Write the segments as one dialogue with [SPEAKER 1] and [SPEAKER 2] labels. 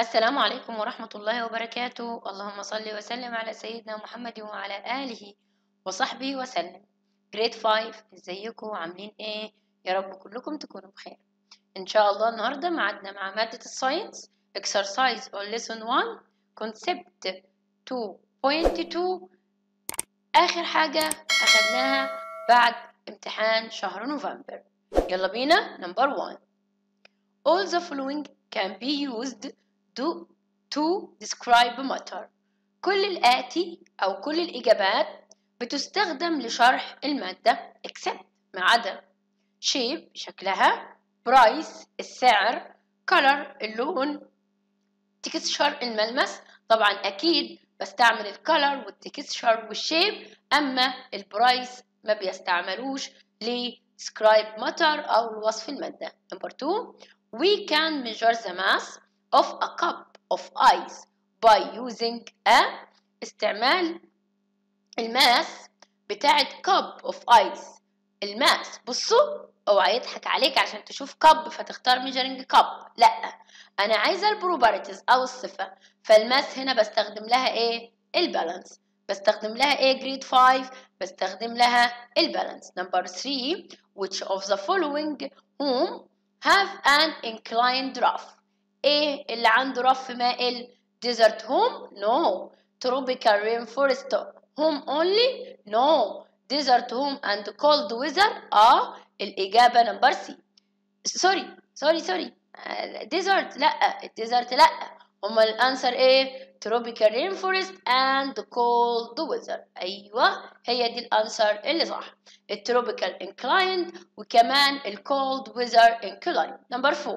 [SPEAKER 1] السلام عليكم ورحمة الله وبركاته اللهم صل وسلم على سيدنا محمد وعلى آله وصحبه وسلم جريد 5 ازيكم عاملين ايه يا رب كلكم تكونوا بخير ان شاء الله النهارده معادنا مع مادة الساينس exercise on lesson 1 concept 2.2 اخر حاجة اخدناها بعد امتحان شهر نوفمبر يلا بينا نمبر 1 all the following can be used to, to describe matter كل الآتي أو كل الإجابات بتستخدم لشرح المادة except ما عدا shape شكلها price السعر color اللون texture الملمس طبعا أكيد بستعمل الكولر والتكستشر والشيب أما البرايس ما بيستعملوش ل describe matter أو لوصف المادة number two we can measure the mass of a cup of ice by using a استعمال الماس بتاعت cup of ice الماس بصوا اوعى يضحك عليك عشان تشوف كب فتختار measuring cup لا انا عايزه البروبرتيز او الصفه فالماس هنا بستخدم لها ايه البالانس بستخدم لها ايه جريد 5 بستخدم لها البالانس نمبر 3 which of the following whom have an inclined rough ايه اللي عنده رف مائل desert home no tropical rainforest home only no desert home and cold weather اه الاجابه نمبر سي سوري سوري سوري ديزرت لا الديزرت لا هما الانسر ايه tropical rainforest and cold weather ايوه هي دي الانسر اللي صح التروبيكال inclined وكمان الcold weather inclined number 4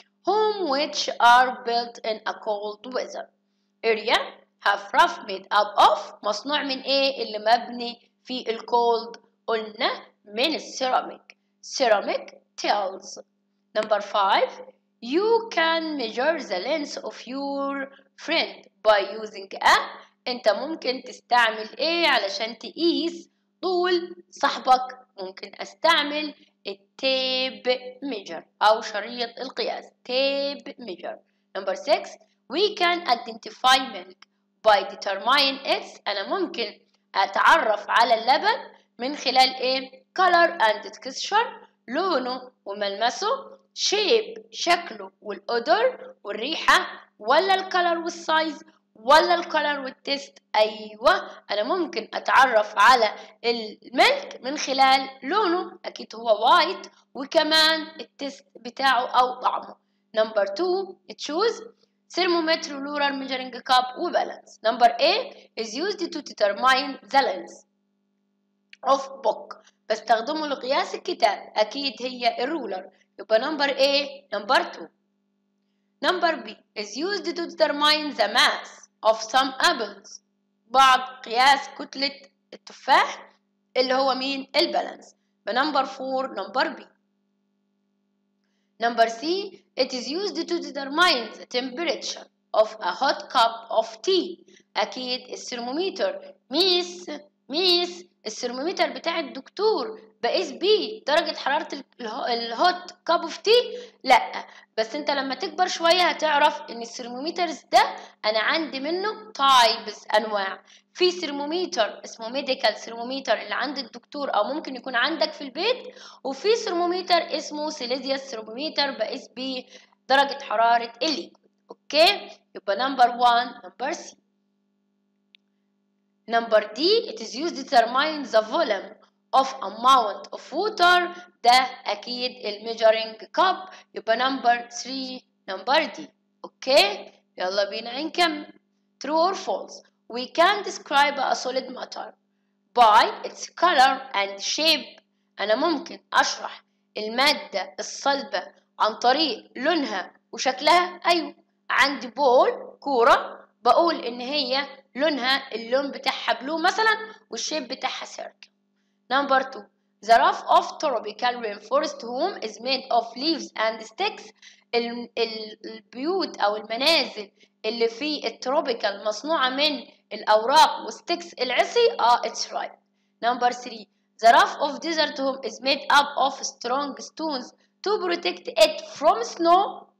[SPEAKER 1] home which are built in a cold weather area have rough made up of مصنوع من ايه اللي مبني في الكولد قلنا من السيراميك ceramic tiles number 5 You can measure the length of your friend by using a انت ممكن تستعمل ايه علشان تقيس طول صاحبك ممكن استعمل التيب ميجر او شريط القياس تيب ميجر number 6 we can identify milk by determine its انا ممكن اتعرف على اللبن من خلال ايه color and texture لونه وملمسه شيب شكله والأودر والريحة ولا الكلر والسايز ولا الكلر والتيست أيوة أنا ممكن أتعرف على الملك من خلال لونه أكيد هو وايت وكمان التيست بتاعه أو طعمه نمبر 2 تشوز thermometer lunar measuring cup وبالانس نمبر A is used to determine the length of book بستخدمه لقياس الكتاب أكيد هي الرولر يبقى نمبر A نمبر 2 نمبر B is used to determine the mass of some apples بعض قياس كتلة التفاح اللي هو مين البالانس بنمبر 4 نمبر B نمبر C it is used to determine the temperature of a hot cup of tea أكيد الثرمومتر ميس ميس الثرمومتر بتاع الدكتور بقيس بيه درجة حرارة الهوت كاب اوف تي لا بس انت لما تكبر شوية هتعرف ان الثرمومترز ده انا عندي منه تايبس انواع في ثرمومتر اسمه ميديكال ثرمومتر اللي عند الدكتور او ممكن يكون عندك في البيت وفي ثرمومتر اسمه سيليزيوس ثرمومتر بقيس بيه درجة حرارة الليكويد اوكي يبقى نمبر 1 نمبر سي Number D, it is used to determine the volume of amount of water ده أكيد الميجرينج cup يبقى number 3 number D أوكي يلا بينا نكمل true or false we can describe a solid matter by its color and shape أنا ممكن أشرح المادة الصلبة عن طريق لونها وشكلها أيوة عندي بول كورة بقول إن هي لونها اللون بتاعها بلو مثلا والشيب بتاعها سيركل نمبر 2 The roof of tropical rainforest home is made of leaves and sticks البيوت أو المنازل اللي في التروبيكال مصنوعة من الأوراق وستيكس العصي اه it's right Number 3 The roof of desert home is made up of strong stones to protect it from snow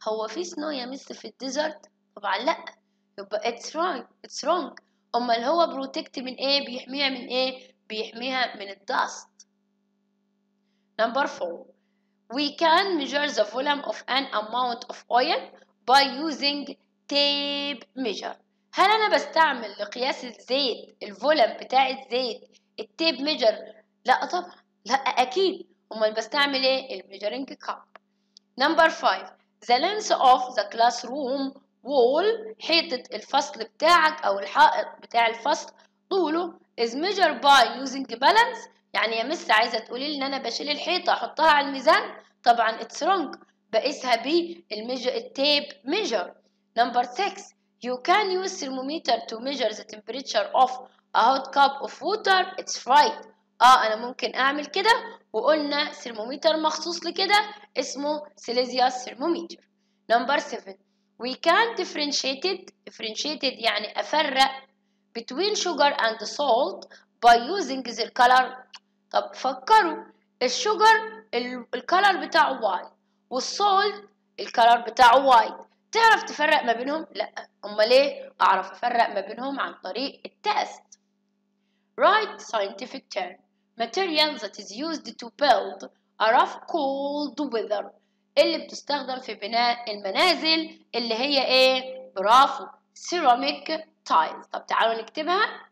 [SPEAKER 1] هو في سنو يا مس في الديزرت طبعا لا يبقى اتس wrong اتس wrong امال هو بروتكت من ايه بيحميها من ايه بيحميها من الدست number 4 we can measure the volume of an amount of oil by using tape measure هل انا بستعمل لقياس الزيت الفولم بتاع الزيت التيب ميجر لا طبعا لا اكيد امال بستعمل ايه الميجرنج كاب نمبر 5 the length of the classroom wall حيطة الفصل بتاعك او الحائط بتاع الفصل طوله is measured by using balance يعني يا مس عايزه تقولي لي ان انا بشيل الحيطه احطها على الميزان طبعا اتس wrong بقيسها بالميجر التيب ميجر نمبر 6 you can use thermometer to measure the temperature of a hot cup of water it's right اه انا ممكن اعمل كده وقلنا ثرمومتر مخصوص لكده اسمه سيليزيوس ثرمومتر نمبر 7 we can differentiate it differentiate it يعني افرق between sugar and salt by using their color طب فكروا الشجر الكلر بتاعه وايت والسولت الكلر بتاعه وايت تعرف تفرق ما بينهم لا امال ايه اعرف افرق ما بينهم عن طريق التست right scientific term material that is used to build a rough cold weather اللي بتستخدم في بناء المنازل اللي هي ايه برافو ceramic tiles طب تعالوا نكتبها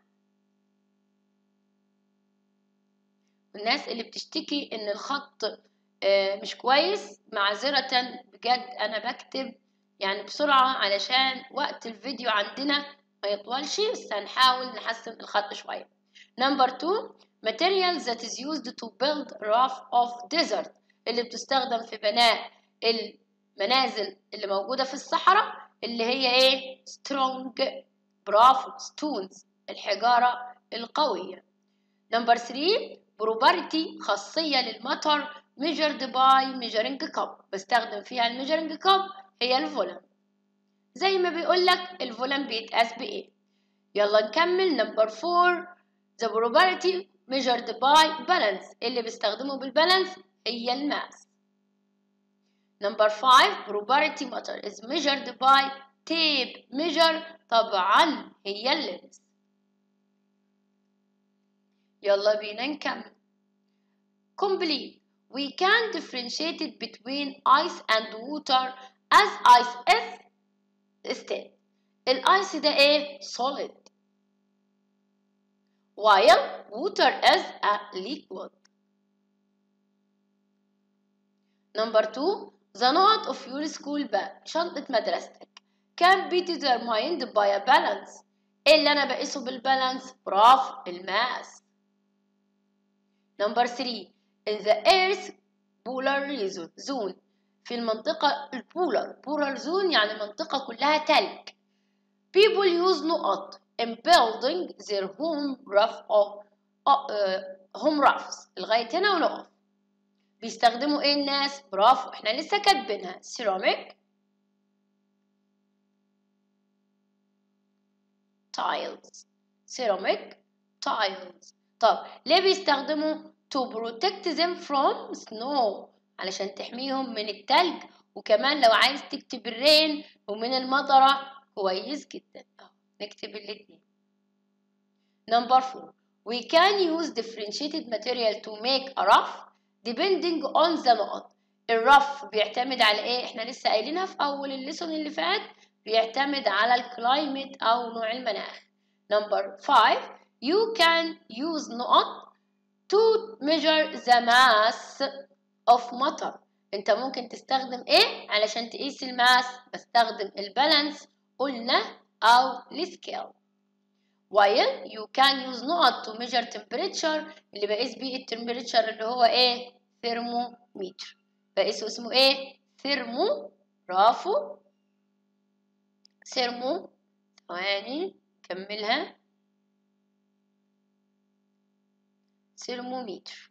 [SPEAKER 1] الناس اللي بتشتكي ان الخط مش كويس معذرة بجد انا بكتب يعني بسرعة علشان وقت الفيديو عندنا ما يطولش بس هنحاول نحسن الخط شوية نمبر 2 materials that is used to build roof of desert اللي بتستخدم في بناء المنازل اللي موجودة في الصحراء اللي هي ايه strong برافو stones الحجارة القوية نمبر 3 بروبرتي خاصية للمطر measured by measuring cup بستخدم فيها الميجرنج كاب هي الفولم زي ما بيقول لك الفولم بيتقاس بايه يلا نكمل نمبر 4 the probability measured by balance اللي بيستخدمه بالبالانس هي الماس نمبر 5 probability matter is measured by tape measure طبعا هي اللينس يلا بينا نكمل complete we can differentiate it between ice and water as ice is state الايس ده ايه solid while water is a liquid number two the note of your school bag شنطة مدرستك can be determined by a balance ايه اللي انا بقيسه بالبالانس برافو الماس نمبر 3 in the earth polar zone في المنطقة البولر polar zone يعني منطقة كلها تلج people use نقط in building their home rough of uh, home roughs لغاية هنا ونقف بيستخدموا ايه الناس برافو احنا لسه كاتبينها ceramic tiles ceramic tiles طب ليه بيستخدموا to protect them from snow علشان تحميهم من التلج وكمان لو عايز تكتب الرين ومن المطرة كويس جدا نكتب الاتنين number four we can use differentiated material to make a rough depending on the نقط الرف بيعتمد على ايه احنا لسه قايلينها في اول الليسون اللي فات بيعتمد على الكلايمت او نوع المناخ number five you can use نقط to measure the mass of matter انت ممكن تستخدم ايه علشان تقيس الماس بستخدم البالانس قلنا او السكيل while you can use نقط to measure temperature اللي بقيس بيه التمبريتشر اللي هو ايه ثرمومتر بقيسه اسمه ايه ثرمو برافو ثرمو ثواني كملها ثرمومتر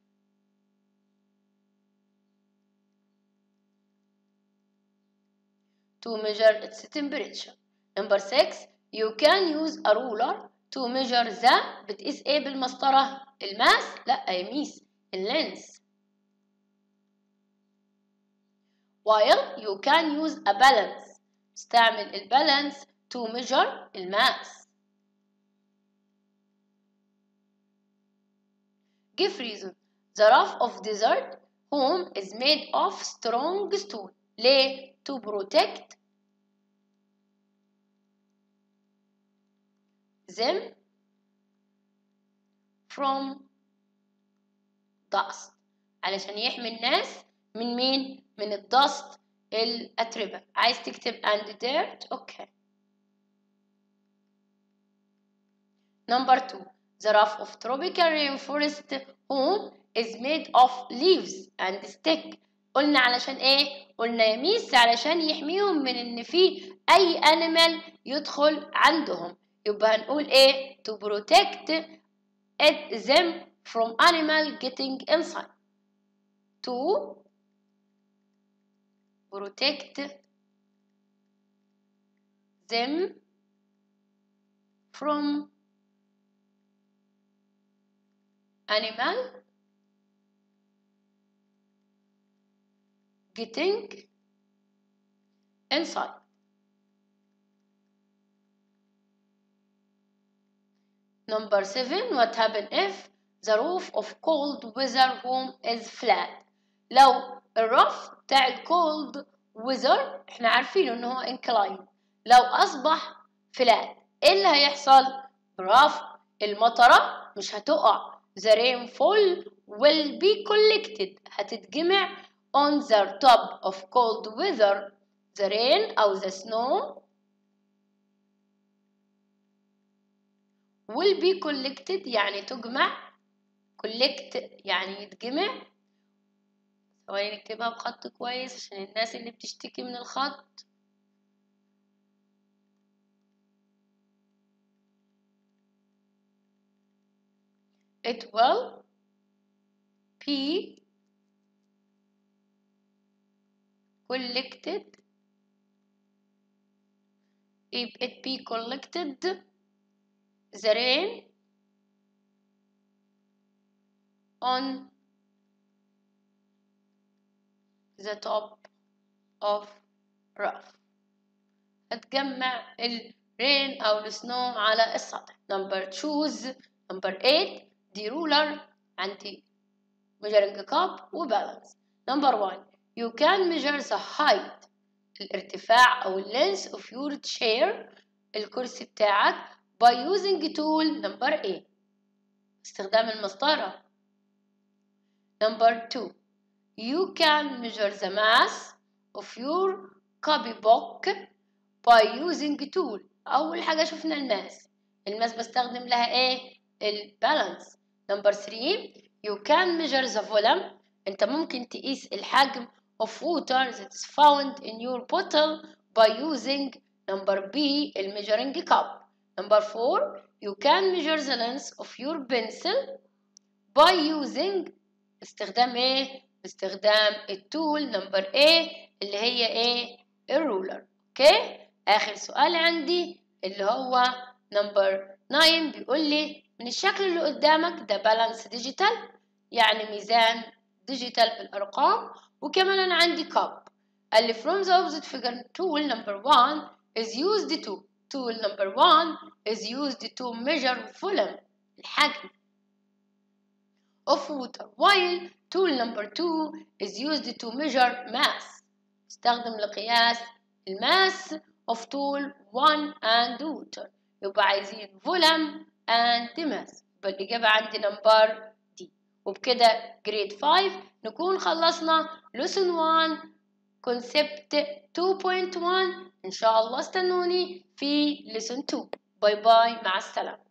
[SPEAKER 1] to measure its temperature. Number 6 you can use a ruler to measure the بتقيس ايه بالمسطرة؟ الماس؟ لا يا ميس اللينس. while you can use a balance استعمل البالانس to measure الماس give reason the roof of desert home is made of strong stone ليه to protect them from dust علشان يحمي الناس من مين؟ من الدست الأتربة عايز تكتب and dirt اوكي number two the roof of tropical rainforest home is made of leaves and stick قلنا علشان ايه قلنا يميس علشان يحميهم من ان في اي animal يدخل عندهم يبقى هنقول ايه to protect it, them from animal getting inside to protect them from animal getting inside. Number seven, what happen if the roof of cold weather home is flat? لو الرف بتاع الكولد weather احنا عارفين ان هو inclined لو اصبح فلات ايه اللي هيحصل؟ برافو المطرة مش هتقع the rainfall will be collected هتتجمع on the top of cold weather the rain أو the snow will be collected يعني تجمع collect يعني يتجمع ثواني نكتبها بخط كويس عشان الناس اللي بتشتكي من الخط it will be collected if it be collected the rain on the top of roof هتجمع الرين أو السنو على السطح number choose number 8 دي ruler عندي measuring cup وبالانس number 1 you can measure the height الارتفاع أو length of your chair الكرسي بتاعك by using tool number 8 استخدام المسطرة number 2 you can measure the mass of your copybook by using tool أول حاجة شفنا الماس الماس بستخدم لها إيه البالانس number 3 you can measure the volume أنت ممكن تقيس الحجم of water that is found in your bottle by using number B measuring cup number 4 you can measure the length of your pencil by using استخدام ايه باستخدام التول نمبر A اللي هي ايه الرولر اوكي اخر سؤال عندي اللي هو نمبر 9 بيقول لي من الشكل اللي قدامك ده بالانس ديجيتال يعني ميزان ديجيتال بالارقام وكمان انا عندي كاب قال لي from the opposite figure tool number 1 is used to tool number 1 is used to measure volume الحجم of water while tool number 2 is used to measure mass استخدم لقياس الماس of tool 1 and water يبقى عايزين volume and mass يبقى الإجابة عندي نمبر دي وبكده جريد 5 نكون خلصنا lesson 1 concept 2.1 إن شاء الله استنوني في lesson 2 باي باي مع السلامة